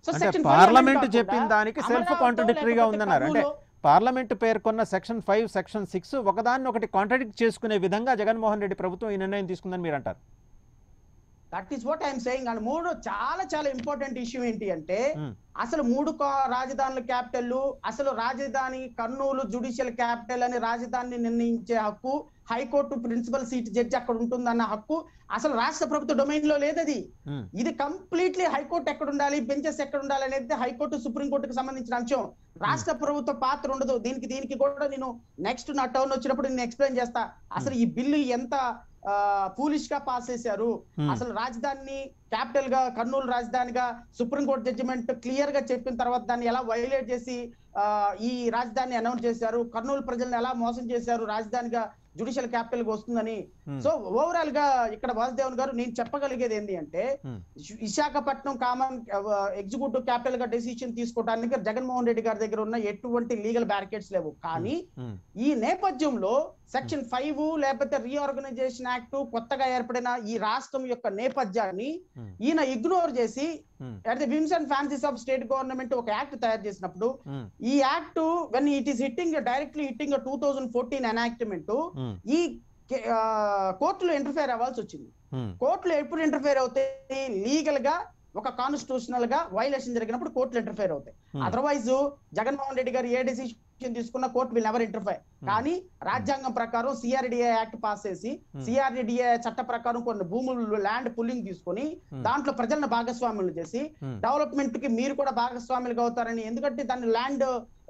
So అంటే section parliament చెప్పిన దానికి సెల్ఫ్ కాంట్రడిక్టరీగా ఉందన్నారు అంటే పార్లమెంట్ పేర్కొన్న సెక్షన్ ఫైవ్ సెక్షన్ సిక్స్ ఒకదాన్ని ఒకటి కాంట్రడిక్ట్ చేసుకునే విధంగా జగన్మోహన్ రెడ్డి ప్రభుత్వం ఈ నిర్ణయం తీసుకుందని మీరు అంటారు that is what I'm saying and మూడు చాలా చాలా ఇంపార్టెంట్ ఇష్యూ ఏంటి అంటే Hmm. అసలు మూడు కా- రాజధానుల క్యాపిటల్ అసలు రాజధాని కర్నూలు జుడిషియల్ క్యాపిటల్ అని రాజధానిని నిర్ణయించే హక్కు హైకోర్టు ప్రిన్సిపల్ సీట్ జడ్జి అక్కడ ఉంటుందన్న హక్కు అసలు రాష్ట్ర ప్రభుత్వ డొమైన్ లో లేదది ఉమ్, ఇది కంప్లీట్లీ హైకోర్టు ఎక్కడ ఉండాలి బెంచెస్ ఎక్కడ ఉండాలి అనేది హైకోర్టు సుప్రీంకోర్టుకి సంబంధించిన అంశం రాష్ట్ర ప్రభుత్వ పాత్ర ఉండదు దీనికి దీనికి కూడా నేను నెక్స్ట్ నా టర్న్ వచ్చినప్పుడు నేను ఎక్స్ప్లెయిన్ చేస్తా అసలు ఈ బిల్లు ఎంత ఫూలిష్ గా పాస్ చేశారు Hmm. అసలు రాజధానిని క్యాపిటల్ గా కర్నూలు రాజధానిగా సుప్రీంకోర్టు జడ్జిమెంట్ క్లియర్ గా చెప్పిన తర్వాత దాన్ని ఎలా వైలేట్ చేసి ఆ, ఈ రాజధాని అనౌన్స్ చేశారు కర్నూలు ప్రజల్ని ఎలా మోసం చేశారు రాజధానిగా జుడిషియల్ క్యాపిటల్ గా వస్తుందని Hmm. సో ఓవరాల్ గా ఇక్కడ వాసుదేవన్ గారు నేను చెప్పగలిగేది ఏంటి అంటే Hmm. విశ- విశాఖపట్నం కామన్ ఎగ్జిక్యూటివ్ క్యాపిటల్ గా డెసిషన్ తీసుకోవడానికి జగన్మోహన్ రెడ్డి గారి దగ్గర ఉన్న ఎటువంటి లీగల్ బ్యారికేడ్స్ లేవు కానీ ఉమ్, ఈ నేపథ్యంలో సెక్షన్ ఫైవ్ లేకపోతే రీఆర్గనైజేషన్ యాక్ట్ కొత్తగా ఏర్పడిన ఈ రాష్ట్రం యొక్క నేపథ్యాన్ని Hmm. ఈయన ఇగ్నోర్ చేసి um, at the whims and fancies of state government ఒక యాక్ట్ తయారు చేసినప్పుడు ఉమ్, ఈ act when it is hitting directly hitting two thousand fourteen enactment um, ఈ కోర్టులో ఇంటర్ఫేర్ అవ్వాల్సి వచ్చింది ఉమ్, కోర్టులు ఎప్పుడు ఇంటర్ఫేర్ అవుతాయి లీగల్ గా ఒక కాన్స్టిట్యూషనల్ గా వైలేషన్ జరిగినప్పుడు కోర్టులు ఇంటర్ఫేర్ అవుతాయి Hmm. అదర్వైజ్ జగన్మోహన్ రెడ్డి గారు ఏ డెసిషన్ తీసుకున్న కోర్టు విల్ నెవర్ ఇంటర్ఫైర్ కానీ రాజ్యాంగం ప్రకారం సిఆర్డిఏ యాక్ట్ పాస్ చేసి Hmm. సిఆర్డిఏ చట్ట ప్రకారం కొన్ని భూములు ల్యాండ్ పుల్లింగ్ తీసుకొని Hmm. దాంట్లో ప్రజలను భాగస్వాములు చేసి ఉమ్, డెవలప్మెంట్ కి మీరు కూడా భాగస్వాములుగా అవుతారని ఎందుకంటే దాన్ని land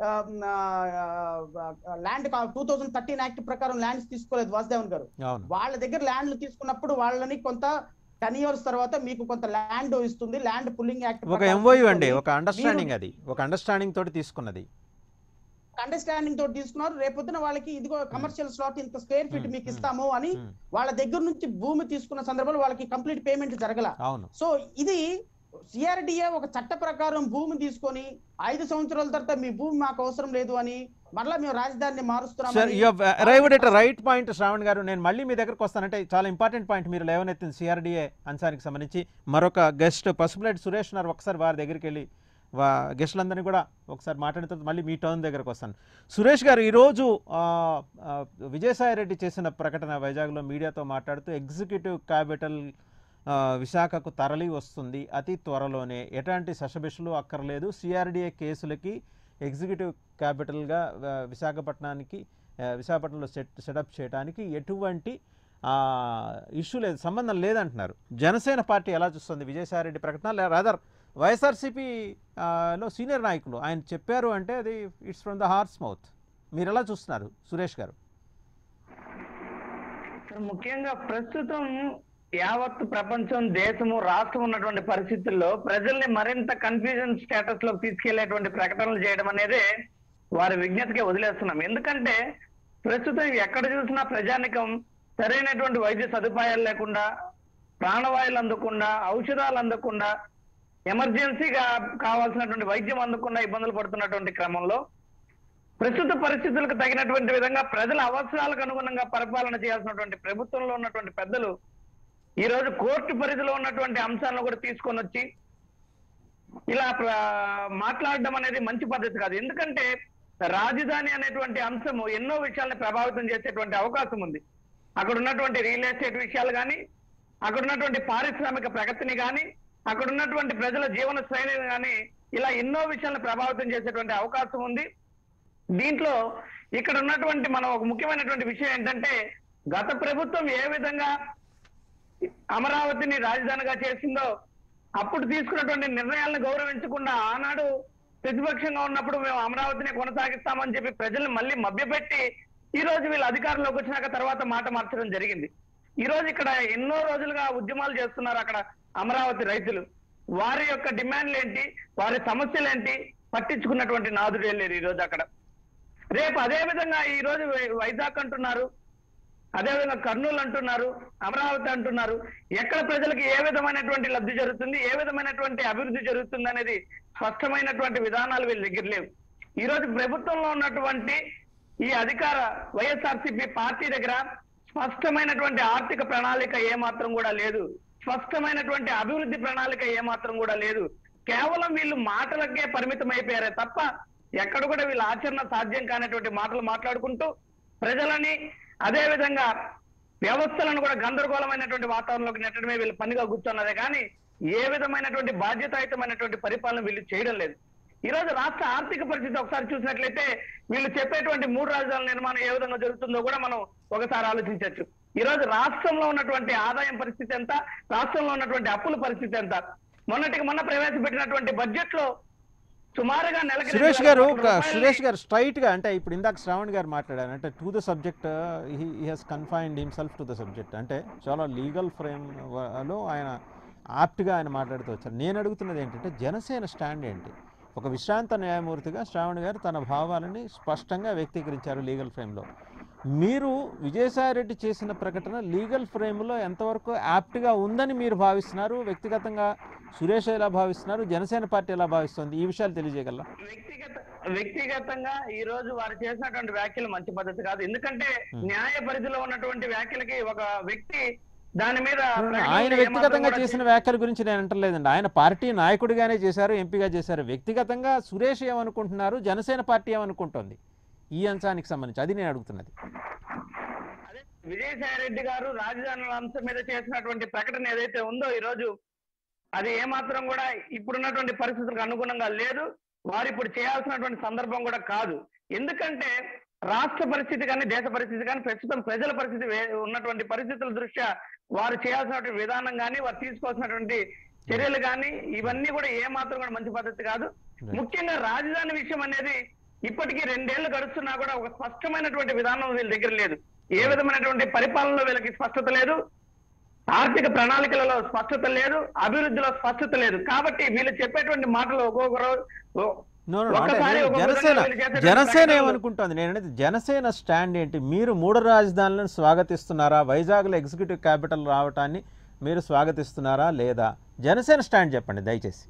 land two thousand thirteen act ప్రకారం ల్యాండ్స్ తీసుకోలేదు వాసుదేవన్ గారు అవును వాళ్ళ దగ్గర ల్యాండ్లు తీసుకున్నప్పుడు వాళ్ళని కొంత టెన్ ఇయర్స్ తర్వాత మీకు కొంత ల్యాండ్ ఇస్తుంది ల్యాండ్ పుల్లింగ్ యాక్ట్ ఒక ఎంఓయూ అండి ఒక అండర్స్టాండింగ్ అది ఒక అండర్స్టాండింగ్ తోటి తీసుకున్నది అండర్స్టాండింగ్ తోటి తీసుకున్నారు రేపొద్దున వాళ్ళకి ఇదిగో కమర్షియల్ స్లాట్ ఇంత స్క్వేర్ ఫీట్ Hmm, మీకు hmm, ఇస్తాము అని ఉమ్, వాళ్ళ దగ్గర నుంచి భూమి తీసుకున్న సందర్భంలో వాళ్ళకి కంప్లీట్ పేమెంట్ జరగల అవును సో ఇది సిఆర్డిఏ ఒక చట్ట ప్రకారం భూమి తీసుకొని ఐదు సంవత్సరాల తర్వాత మీ భూమి మాకు అవసరం లేదు అని మరలా మేము రాజధానిని సార్ మారుస్తున్నాం you arrived at right point Shravan గారు నేను మళ్ళీ మీ దగ్గరకు వస్తానంటే చాలా ఇంపార్టెంట్ పాయింట్ మీరు లేవనెత్తింది సిఆర్డిఏ అంశానికి సంబంధించి మరొక గెస్ట్ పసుపులేటి సురేష్ ఉన్నారు ఒకసారి వారి దగ్గరికి వెళ్ళి వా గెస్టులందరినీ కూడా ఒకసారి మాట్లాడిన తర్వాత మళ్ళీ మీ టర్న్ దగ్గరకు వస్తాను సురేష్ గారు ఈరోజు ఆ, ఆ, విజయసాయి రెడ్డి చేసిన ప్రకటన వైజాగ్లో మీడియాతో మాట్లాడుతూ ఎగ్జిక్యూటివ్ క్యాపిటల్ ఆ, విశాఖకు తరలి వస్తుంది అతి త్వరలోనే ఎలాంటి సశబిషలు అక్కర్లేదు సిఆర్డిఏ కేసులకి ఎగ్జిక్యూటివ్ క్యాపిటల్గా ఆ, విశాఖపట్నానికి ఆ, విశాఖపట్నంలో సెట్ సెటప్ చేయడానికి ఎటువంటి ఇష్యూ లేదు సంబంధం లేదంటున్నారు జనసేన పార్టీ ఎలా చూస్తుంది విజయసాయిరెడ్డి ప్రకటన రాదర్ వైఎస్ఆర్సీపీ ఆ, లో సీనియర్ నాయకులు ఆయన చెప్పారు అంటే అది it's from the horse mouth మీరు ఎలా చూస్తున్నారు సురేష్ గారు సార్, ముఖ్యంగా ప్రస్తుతం యావత్ ప్రపంచం దేశము రాష్ట్రం ఉన్నటువంటి పరిస్థితుల్లో ప్రజల్ని మరింత కన్ఫ్యూజన్ స్టేటస్ లోకి తీసుకెళ్లేటువంటి ప్రకటనలు చేయడం అనేది వారి విజ్ఞతకే వదిలేస్తున్నాం ఎందుకంటే ప్రస్తుతం ఎక్కడ చూసినా ప్రజానికం సరైనటువంటి వైద్య సదుపాయాలు లేకుండా ప్రాణవాయువులు అందకుండా ఔషధాలు అందకుండా ఎమర్జెన్సీగా కావాల్సినటువంటి వైద్యం అందకుండా ఇబ్బందులు పడుతున్నటువంటి క్రమంలో ప్రస్తుత పరిస్థితులకు తగినటువంటి విధంగా ప్రజల అవసరాలకు అనుగుణంగా పరిపాలన చేయాల్సినటువంటి ప్రభుత్వంలో ఉన్నటువంటి పెద్దలు ఈ రోజు కోర్టు పరిధిలో ఉన్నటువంటి అంశాలను కూడా తీసుకొని వచ్చి ఇలా ప్ర- మాట్లాడడం అనేది మంచి పద్ధతి కాదు ఎందుకంటే రాజధాని అనేటువంటి అంశము ఎన్నో విషయాల్ని ప్రభావితం చేసేటువంటి అవకాశం ఉంది అక్కడ ఉన్నటువంటి రియల్ ఎస్టేట్ విషయాలు కానీ అక్కడ ఉన్నటువంటి పారిశ్రామిక ప్రగతిని కానీ అక్కడ ఉన్నటువంటి ప్రజల జీవన శైలిని కానీ ఇలా ఎన్నో విషయాలను ప్రభావితం చేసేటువంటి అవకాశం ఉంది దీంట్లో ఇక్కడ ఉన్నటువంటి మనం ఒక ముఖ్యమైనటువంటి విషయం ఏంటంటే గత ప్రభుత్వం ఏ విధంగా అమరావతిని రాజధానిగా చేసిందో అప్పుడు తీసుకున్నటువంటి నిర్ణయాలను గౌరవించకుండా ఆనాడు ప్రతిపక్షంగా ఉన్నప్పుడు మేము అమరావతిని కొనసాగిస్తామని చెప్పి ప్రజల్ని మళ్ళీ మభ్యపెట్టి ఈ రోజు వీళ్ళు అధికారంలోకి వచ్చినాక తర్వాత మాట మార్చడం జరిగింది ఈ రోజు ఇక్కడ ఎన్నో రోజులుగా ఉద్యమాలు చేస్తున్నారు అక్కడ అమరావతి రైతులు వారి యొక్క డిమాండ్లు ఏంటి వారి సమస్యలు ఏంటి పట్టించుకున్నటువంటి నాదుడే లేరు ఈ రోజు అక్కడ రేపు అదే విధంగా ఈ రోజు వై- వైజాగ్ అంటున్నారు అదేవిధంగా కర్నూలు అంటున్నారు అమరావతి అంటున్నారు ఎక్కడ ప్రజలకు ఏ విధమైనటువంటి లబ్ధి జరుగుతుంది ఏ విధమైనటువంటి అభివృద్ధి జరుగుతుంది అనేది స్పష్టమైనటువంటి విధానాలు వీళ్ళ దగ్గర లేవు ఈ రోజు ప్రభుత్వంలో ఉన్నటువంటి ఈ అధికార వైఎస్ఆర్సీపీ పార్టీ దగ్గర స్పష్టమైనటువంటి ఆర్థిక ప్రణాళిక ఏమాత్రం కూడా లేదు స్పష్టమైనటువంటి అభివృద్ధి ప్రణాళిక ఏమాత్రం కూడా లేదు కేవలం వీళ్ళు మాటలకే పరిమితం అయిపోయారే తప్ప ఎక్కడ కూడా వీళ్ళ ఆచరణ సాధ్యం కానటువంటి మాటలు మాట్లాడుకుంటూ ప్రజలని అదే విధంగా వ్యవస్థలను కూడా గందరగోళమైనటువంటి వాతావరణంలోకి నెట్టడమే వీళ్ళు పనిగా కూర్చున్నదే కానీ ఏ విధమైనటువంటి బాధ్యతాయుతమైనటువంటి పరిపాలన వీళ్ళు చేయడం లేదు ఈ రోజు రాష్ట్ర ఆర్థిక పరిస్థితి ఒకసారి చూసినట్లయితే వీళ్ళు చెప్పేటువంటి మూడు రాజధానుల నిర్మాణం ఏ విధంగా జరుగుతుందో కూడా మనం ఒకసారి ఆలోచించవచ్చు ఈ రోజు రాష్ట్రంలో ఉన్నటువంటి ఆదాయం పరిస్థితి ఎంత రాష్ట్రంలో ఉన్నటువంటి అప్పుల పరిస్థితి ఎంత మొన్నటికి మొన్న ప్రవేశపెట్టినటువంటి బడ్జెట్ లో సుమారుగా నెలకి సురేష్ రెండు గారు వేల కోట్ల ఒక- రూపాయలని- సురేష్ గారు స్ట్రైట్ గా అంటే ఇప్పుడు ఇందాక శ్రావణ్ గారు మాట్లాడారు అంటే to the subject he has confined himself to the subject అంటే చాలా లీగల్ ఫ్రేమ్ లో ఆయన ఆప్ట్గా ఆయన మాట్లాడుతూ వచ్చారు నేను అడుగుతున్నది ఏంటంటే జనసేన స్టాండ్ ఏంటి ఒక విశ్రాంత న్యాయమూర్తిగా శ్రావణ్ గారు తన భావాలని స్పష్టంగా వ్యక్తీకరించారు లీగల్ ఫ్రేమ్లో మీరు విజయసాయిరెడ్డి చేసిన ప్రకటన లీగల్ ఫ్రేమ్లో ఎంతవరకు యాప్ట్గా ఉందని మీరు భావిస్తున్నారు వ్యక్తిగతంగా సురేష్ ఎలా భావిస్తున్నారు జనసేన పార్టీ ఎలా భావిస్తుంది ఈ విషయాలు తెలియజేయగలరా వ్యక్తిగత వ్యక్తిగతంగా ఈ రోజు వారు చేసినటువంటి వ్యాఖ్యలు మంచి పద్ధతి కాదు ఎందుకంటే Hmm. న్యాయ పరిధిలో ఉన్నటువంటి వ్యాఖ్యలకి ఒక వ్యక్తి దాని మీద ఆయన ప్రకటనలు వ్యక్తిగతంగా ఏమాత్రం చేసిన కూడా వ్యాఖ్యల గురించి నేను అంటలేదండి ఆయన పార్టీ నాయకుడిగానే చేశారు ఎంపీగా చేశారు వ్యక్తిగతంగా సురేష్ ఏమనుకుంటున్నారు జనసేన పార్టీ ఏమనుకుంటోంది ఈ అంశానికి సంబంధించి అది నేను అడుగుతున్నది అదే విజయసాయి రెడ్డి గారు రాజధానుల అంశం మీద చేసినటువంటి ప్రకటన ఏదైతే ఉందో ఈ రోజు అది ఏమాత్రం కూడా ఇప్పుడున్నటువంటి పరిస్థితులకు అనుగుణంగా లేదు వారు ఇప్పుడు చేయాల్సినటువంటి సందర్భం కూడా కాదు ఎందుకంటే రాష్ట్ర పరిస్థితి కానీ దేశ పరిస్థితి కానీ ప్రస్తుతం ప్రజల పరిస్థితి వే- ఉన్నటువంటి పరిస్థితుల దృష్ట్యా వారు చేయాల్సినటువంటి విధానం కానీ వారు తీసుకోవాల్సినటువంటి చర్యలు కానీ ఇవన్నీ కూడా ఏమాత్రం కూడా మంచి పద్ధతి కాదు Right. ముఖ్యంగా రాజధాని విషయం అనేది ఇప్పటికీ రెండేళ్లు గడుస్తున్నా కూడా ఒక స్పష్టమైనటువంటి విధానం వీళ్ళ దగ్గర లేదు ఏ విధమైనటువంటి పరిపాలనలో వీళ్ళకి స్పష్టత లేదు ఆర్థిక ప్రణాళికలలో స్పష్టత లేదు అభివృద్ధిలో స్పష్టత లేదు కాబట్టి వీళ్ళు చెప్పేటువంటి మాటలు ఒక్కొక్క రోజు ఓ- నో నో, అంటే ఒక్కసారి నేను ఒక్కొక్క జనసేన విధంగా వీళ్ళు చేసేటువంటి జనసేన ప్రకటనలు- ఏమనుకుంటోంది నేను అనేది జనసేన స్టాండ్ ఏంటి మీరు మూడు రాజధానులను స్వాగతిస్తున్నారా వైజాగ్లో ఎగ్జిక్యూటివ్ క్యాపిటల్ రావటాన్ని మీరు స్వాగతిస్తున్నారా లేదా జనసేన స్టాండ్ చెప్పండి దయచేసి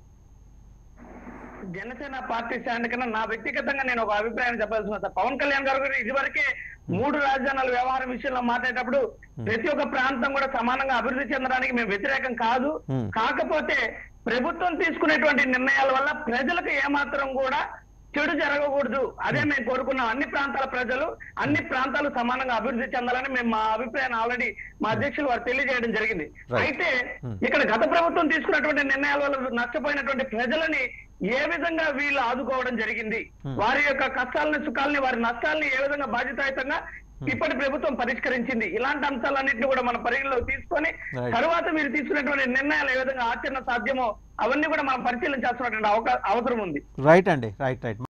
జనసేన పార్టీ స్టాండ్ కన్నా నా వ్యక్తిగతంగా నేను ఒక అభిప్రాయం చెప్పాల్సిన అవసరం. పవన్ కళ్యాణ్ గారు కూడా ఇదివరకే మూడు రాజధానుల వ్యవహారం విషయంలో మాట్లాడేటప్పుడు ప్రతి ఒక్క ప్రాంతం కూడా సమానంగా అభివృద్ధి చెందడానికి మేము వ్యతిరేకం కాదు Hmm. కాకపోతే ప్రభుత్వం తీసుకునేటువంటి నిర్ణయాల వల్ల ప్రజలకు ఏమాత్రం కూడా చెడు జరగకూడదు అదే మేము కోరుకున్నాం అన్ని ప్రాంతాల ప్రజలు అన్ని ప్రాంతాలు సమానంగా అభివృద్ధి చెందాలని మేము మా అభిప్రాయాన్ని ఆల్రెడీ మా అధ్యక్షులు వారు తెలియజేయడం జరిగింది Right. అయితే Hmm. ఇక్కడ గత ప్రభుత్వం తీసుకున్నటువంటి నిర్ణయాల వల్ల నష్టపోయినటువంటి ప్రజలని ఏ విధంగా వీళ్ళు ఆదుకోవడం జరిగింది Hmm. వారి యొక్క కష్టాలని సుఖాలని వారి నష్టాలని ఏ విధంగా బాధ్యతాయుతంగా ఇప్పటి ప్రభుత్వం పరిష్కరించింది ఇలాంటి అంశాలన్నింటినీ కూడా మన పరిగణలోకి తీసుకొని Right. తరువాత మీరు తీసుకున్నటువంటి నిర్ణయాలు ఏ విధంగా ఆచరణ సాధ్యమో అవన్నీ కూడా మనం పరిశీలించాల్సినటువంటి అవకా- అవసరం ఉంది రైట్ అండి రైట్ రైట్